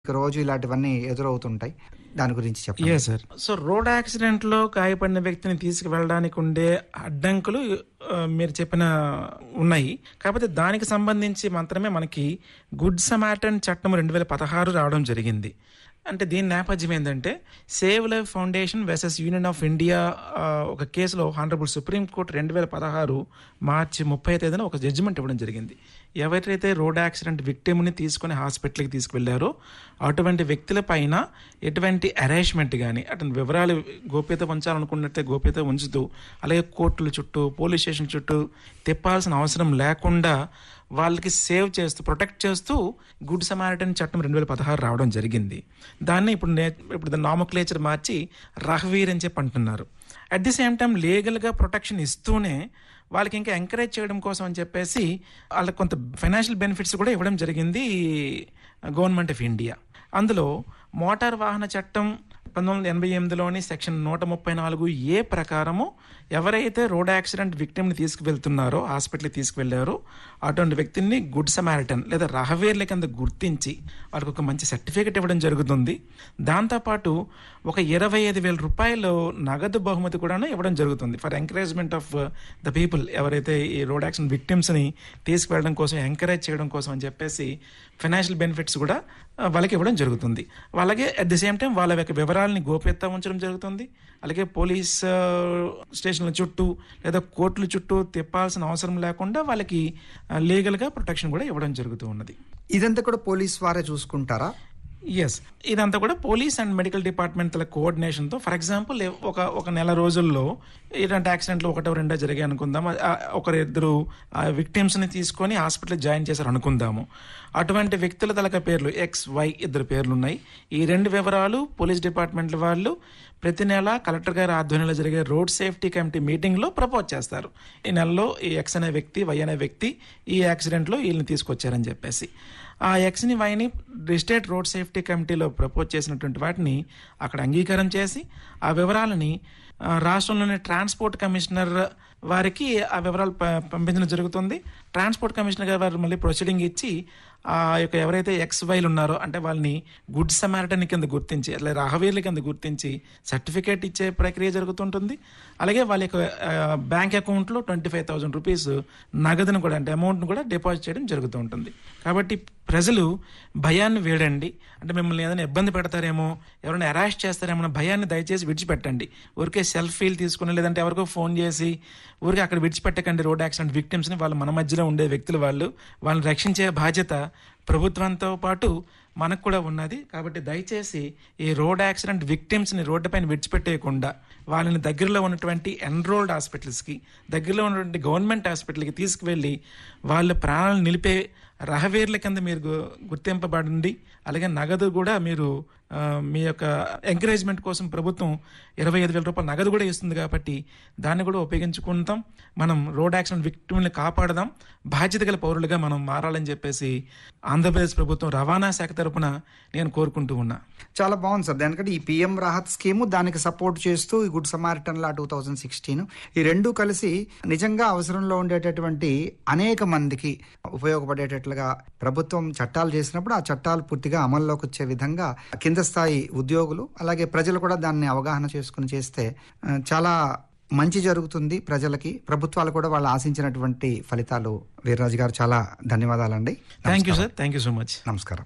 రోజు ఇలాంటివన్నీ ఎదురవుతుంటాయి దాని గురించి చెప్పండి ఏ సార్ సో రోడ్ యాక్సిడెంట్ లో గాయపడిన వ్యక్తిని తీసుకువెళ్ళడానికి ఉండే అడ్డంకులు ఆ, మీరు చెప్పిన ఉన్నాయి కాకపోతే దానికి సంబంధించి మాత్రమే మనకి గుడ్ సమాటన్ చట్టం రెండు వేల పదహారు రావడం జరిగింది అంటే దీని నేపథ్యం ఏంటంటే save life foundation versus union of India ఆ, ఒక కేసులో హానరబుల్ సుప్రీం కోర్టు రెండు వేల పదహారు మార్చి ముప్పై తేదీన ఒక జడ్జిమెంట్ ఇవ్వడం జరిగింది ఎవరైతే రోడ్ యాక్సిడెంట్ విక్టిమ్ని తీసుకుని హాస్పిటల్కి తీసుకువెళ్లారో అటువంటి వ్యక్తుల పైన ఎటువంటి అరేంజ్మెంట్ కానీ అటువంటి వివరాలు గోప్యత ఉంచాలనుకున్నట్టే గోప్యత ఉంచుతూ అలాగే కోర్టుల చుట్టూ పోలీస్ స్టేషన్ చుట్టూ తిప్పాల్సిన అవసరం లేకుండా వాళ్ళకి సేవ్ చేస్తూ ప్రొటెక్ట్ చేస్తూ గుడ్ సమారిటన్ చట్టం రెండు వేల పదహారు రావడం జరిగింది దాన్ని ఇప్పుడు నే ఇప్పుడు దాని నామక్లేచర్ మార్చి రహవీర్ అని చెప్పి అంటున్నారు అట్ ది సేమ్ టైం లీగల్గా ప్రొటెక్షన్ ఇస్తూనే వాళ్ళకి ఇంకా ఎంకరేజ్ చేయడం కోసం అని చెప్పేసి వాళ్ళకి కొంత ఫైనాన్షియల్ బెనిఫిట్స్ కూడా ఇవ్వడం జరిగింది గవర్నమెంట్ ఆఫ్ ఇండియా అందులో మోటార్ వాహన చట్టం పంతొమ్మిది వందల ఎనభై ఎనిమిదిలోని సెక్షన్ నూట ముప్పై నాలుగు ఏ ప్రకారము ఎవరైతే రోడ్ యాక్సిడెంట్ విక్టిమ్ని తీసుకువెళ్తున్నారో హాస్పిటల్కి తీసుకువెళ్ళారో అటువంటి వ్యక్తిని గుడ్ సమారిటన్ లేదా రహవేర్ల కింద గుర్తించి వాళ్ళకి ఒక మంచి సర్టిఫికేట్ ఇవ్వడం జరుగుతుంది దాంతోపాటు ఒక ఇరవై ఐదు వేల రూపాయలు నగదు బహుమతి కూడా ఇవ్వడం జరుగుతుంది for encouragement of the people ఎవరైతే ఈ రోడ్ యాక్సిడెంట్ విక్టిమ్స్ని తీసుకువెళ్ళడం కోసం ఎంకరేజ్ చేయడం కోసం అని చెప్పేసి ఫైనాన్షియల్ బెనిఫిట్స్ కూడా ఆ, వాళ్ళకి ఇవ్వడం జరుగుతుంది అలాగే అట్ ది సేమ్ టైం వాళ్ళ యొక్క వివరాలని గోప్యత ఉంచడం జరుగుతుంది అలాగే పోలీస్ ఆ, స్టేషన్ల చుట్టూ లేదా కోర్టుల చుట్టూ తిప్పాల్సిన అవసరం లేకుండా వాళ్ళకి ఆ, లీగల్గా ప్రొటెక్షన్ కూడా ఇవ్వడం జరుగుతూ ఉన్నది ఇదంతా కూడా పోలీస్ వారే చూసుకుంటారా ఎస్ ఇదంతా కూడా పోలీస్ అండ్ మెడికల్ డిపార్ట్మెంట్ల కోఆర్డినేషన్తో ఫర్ ఎగ్జాంపుల్ ఒక ఒక నెల రోజుల్లో ఇలాంటి యాక్సిడెంట్లు ఒకటో రెండో జరిగాయి అనుకుందాం ఆ, ఒకరు ఇద్దరు విక్టిమ్స్ని తీసుకొని హాస్పిటల్ జాయిన్ చేశారు అనుకుందాము అటువంటి వ్యక్తుల తలక పేర్లు ఎక్స్ వై ఇద్దరు పేర్లు ఉన్నాయి ఈ రెండు వివరాలు పోలీస్ డిపార్ట్మెంట్ల వాళ్ళు ప్రతి నెల కలెక్టర్ గారి ఆధ్వర్యంలో జరిగే రోడ్ సేఫ్టీ కమిటీ మీటింగ్లో ప్రపోజ్ చేస్తారు ఈ నెలలో ఈ ఎక్స్ అనే వ్యక్తి వై అనే వ్యక్తి ఈ యాక్సిడెంట్లో వీళ్ళని తీసుకొచ్చారని చెప్పేసి ఆ ఎక్స్ని వైని డిస్టేట్ రోడ్ సేఫ్టీ కమిటీలో ప్రపోజ్ చేసినటువంటి వాటిని అక్కడ అంగీకారం చేసి ఆ వివరాలని ఆ, రాష్ట్రంలోని ట్రాన్స్పోర్ట్ కమిషనర్ వారికి ఆ వివరాలు ప- పంపించడం జరుగుతుంది ట్రాన్స్పోర్ట్ కమిషనర్ గారు వారు మళ్ళీ ప్రొసీడింగ్ ఇచ్చి ఆ యొక్క ఎవరైతే ఎక్స్ వైలు ఉన్నారో అంటే వాళ్ళని గుడ్ సమారిటన్ కింద గుర్తించి అట్లా రాహవీర్ల కింద గుర్తించి సర్టిఫికేట్ ఇచ్చే ప్రక్రియ జరుగుతుంటుంది అలాగే వాళ్ళ యొక్క బ్యాంక్ అకౌంట్లో ట్వంటీ ఫైవ్ థౌసండ్ రూపీస్ నగదును కూడా అంటే అమౌంట్ను కూడా డిపాజిట్ చేయడం జరుగుతూ ఉంటుంది కాబట్టి ప్రజలు భయాన్ని వేడండి అంటే మిమ్మల్ని ఏదైనా ఇబ్బంది పెడతారేమో ఎవరైనా అరెస్ట్ చేస్తారేమో అన్న భయాన్ని దయచేసి విడిచిపెట్టండి ఊరికే సెల్ఫీలు తీసుకుని లేదంటే ఎవరికో ఫోన్ చేసి ఊరికే అక్కడ విడిచిపెట్టకండి రోడ్ యాక్సిడెంట్ విక్టిమ్స్ని వాళ్ళు మన మధ్యలో ఉండే వ్యక్తులు వాళ్ళు వాళ్ళని రక్షించే బాధ్యత ప్రభుత్వంతో పాటు మనకు కూడా ఉన్నది కాబట్టి దయచేసి ఈ రోడ్ యాక్సిడెంట్ విక్టిమ్స్ని రోడ్డుపైన విడిచిపెట్టేయకుండా వాళ్ళని దగ్గరలో ఉన్నటువంటి ఎన్రోల్డ్ హాస్పిటల్స్కి దగ్గరలో ఉన్నటువంటి గవర్నమెంట్ హాస్పిటల్కి తీసుకువెళ్ళి వాళ్ళ ప్రాణాలను నిలిపే రహవేర్ల కింద మీరు గు- గుర్తింపబడండి అలాగే నగదు కూడా మీరు ఆ, మీ యొక్క ఎంకరేజ్మెంట్ కోసం ప్రభుత్వం ఇరవై ఐదు వేల రూపాయల నగదు కూడా ఇస్తుంది కాబట్టి దాన్ని కూడా ఉపయోగించుకుంటాం మనం రోడ్ యాక్సిడెంట్ విక్టిమ్ని కాపాడదాం బాధ్యత గల పౌరులుగా మనం మారాలని చెప్పేసి ఆంధ్రప్రదేశ్ ప్రభుత్వం రవాణా శాఖ తరపున నేను కోరుకుంటూ ఉన్నా చాలా బాగుంది సార్ దానికంటే ఈ పిఎం రాహత్ స్కీము దానికి సపోర్ట్ చేస్తూ ఈ good Samaritan law two thousand sixteen ఈ రెండు కలిసి నిజంగా అవసరంలో ఉండేటటువంటి అనేక మందికి ఉపయోగపడేటట్లుగా ప్రభుత్వం చట్టాలు చేసినప్పుడు ఆ చట్టాలు పూర్తిగా అమల్లోకి వచ్చే విధంగా కింద స్థాయి ఉద్యోగులు అలాగే ప్రజలు కూడా దాన్ని అవగాహన చేసుకుని చేస్తే ఆ, చాలా మంచి జరుగుతుంది ప్రజలకి ప్రభుత్వాలు కూడా వాళ్ళు ఆశించినటువంటి ఫలితాలు వీర్రాజు గారు చాలా ధన్యవాదాలండి thank you sir thank you so much నమస్కారం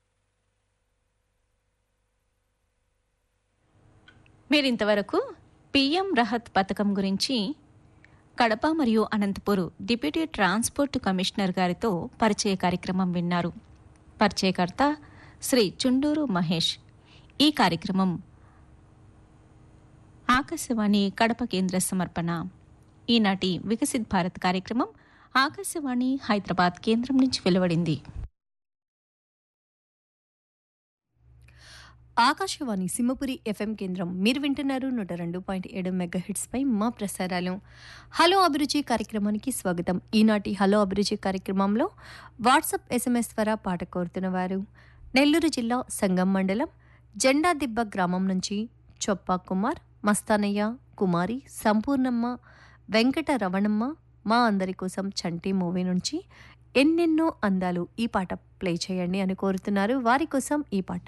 మీరు ఇంతవరకు పిఎం రహత్ పథకం గురించి కడప మరియు అనంతపూర్ డిప్యూటీ ట్రాన్స్పోర్ట్ కమిషనర్ గారితో పరిచయ కార్యక్రమం విన్నారు పరిచయకర్త శ్రీ చుండూరు మహేష్ ఈ కార్యక్రమం ఆకాశవాణి కడప కేంద్ర సమర్పణ ఈనాటి వికసిత్ భారత్ కార్యక్రమం ఆకాశవాణి హైదరాబాద్ కేంద్రం నుంచి వెలువడింది ఆకాశవాణి సింహపురి ఎఫ్ఎం కేంద్రం మీరు వింటున్నారు నూట రెండు పాయింట్ ఏడు మెగా హిట్స్ పై మా ప్రసారాలు హలో అభిరుచి కార్యక్రమానికి స్వాగతం ఈనాటి హలో అభిరుచి కార్యక్రమంలో వాట్సాప్ ఎస్ఎంఎస్ ద్వారా పాట కోరుతున్న వారు నెల్లూరు జిల్లా సంగం మండలం జెండా దిబ్బ గ్రామం నుంచి చొప్పా కుమార్ మస్తానయ్య కుమారి సంపూర్ణమ్మ వెంకట రమణమ్మ మా అందరి కోసం చంటి మూవీ నుంచి ఎన్నెన్నో అందాలు ఈ పాట ప్లే చేయండి అని కోరుతున్నారు వారి కోసం ఈ పాట